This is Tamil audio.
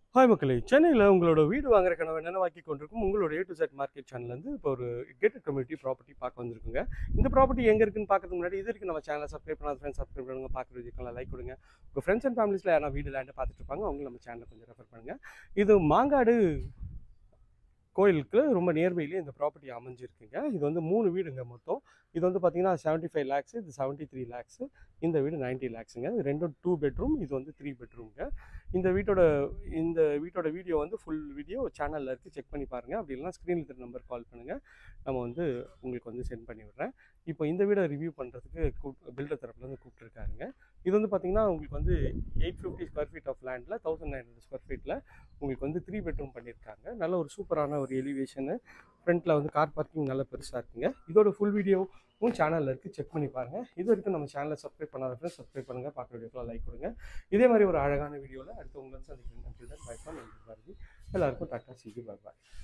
ஹாய் மக்களே சென்னையில் உங்களோட வீடு வாங்குற கனவை நினைவாக்கி கொண்டிருக்கும் உங்களோட ஏ டு செட் மார்க்கெட் சேனல்லேருந்து இப்போ ஒரு கேட்டட் கம்யூனிட்டி ப்ராப்பர்ட்டி பார்க்க வந்திருக்குங்க இந்த ப்ராப்பர்ட்டி எங்கே இருக்குன்னு பார்க்கறதுக்கு முன்னாடி இது வரைக்கும் நம்ம சேனலை சப்ஸ்கிரைப் பண்ணாத ஃப்ரெண்ட்ஸ் சப்ஸ்கிரைப் பண்ணுங்க பார்க்குற வீடியோக்கெல்லாம் லைக் கொடுங்க உங்கள் ஃப்ரெண்ட்ஸ் அண்ட் ஃபேமிலிஸில் யாரா வீடு லேண்டை பார்த்துட்டு இருப்பாங்க அவங்க நம்ம சேனலை கொஞ்சம் ரெஃபர் பண்ணுங்கள் இது மாங்காடு கோயிலுக்கு ரொம்ப நியர்பைலேயே இந்த ப்ராப்பர்ட்டி அமைஞ்சிருக்குங்க இது வந்து மூணு வீடுங்க மொத்தம் இது வந்து பார்த்தீங்கன்னா செவன்ட்டி ஃபைவ் லேக்ஸ் இது செவன்ட்டி த்ரீ லேக்ஸு இந்த வீடு நைன்ட்டி லேக்ஸுங்க இது ரெண்டும் டூ பெட்ரூம் இது வந்து த்ரீ பெட்ரூம்ங்க இந்த வீட்டோட இந்த வீட்டோட வீடியோ வந்து ஃபுல் வீடியோ சேனலில் இருக்குது செக் பண்ணி பாருங்கள் அப்படி இல்லைனா ஸ்க்ரீனில் இருக்கிற நம்பர் கால் பண்ணுங்கள் நம்ம வந்து உங்களுக்கு வந்து சென்ட் பண்ணி விடுறேன் இப்போ இந்த வீடை ரிவ்யூ பண்ணுறதுக்கு கூப் பில்டர் தரப்புலேருந்து கூப்பிட்டுருக்காருங்க இது வந்து பார்த்தீங்கன்னா உங்களுக்கு வந்து eight fifty square feet of லேண்டில் தௌசண்ட் நைன் ஹண்ட்ரட் ஸ்கொயர் ஃபீட்டில் உங்களுக்கு வந்து த்ரீ பெட்ரூம் பண்ணியிருக்காங்க நல்ல ஒரு சூப்பரான ஒரு எலிவேஷனு ஃப்ரண்ட்டில் வந்து கார் பார்க்கிங் நல்ல பெருசாக இருக்குங்க இதோட ஃபுல் வீடியோவும் சேனலில் இருக்குது செக் பண்ணி பாருங்கள் இது வரைக்கும் நம்ம சேனலை சப்ஸ்கிரைப் பண்ணாத ஃப்ரெண்ட்ஸ் சப்ஸ்கிரைப் பண்ணுங்கள் பார்க்குற வீடியோக்கெல்லாம் லைக் கொடுங்க இதே மாதிரி ஒரு அழகான வீடியோவில் அடுத்து உங்களை சந்திக்கிறேன் நன்றி தான் பாய் பாய் நன்றி பாரதி எல்லாருக்கும் டாட்டா சிஜி பாய் பாய்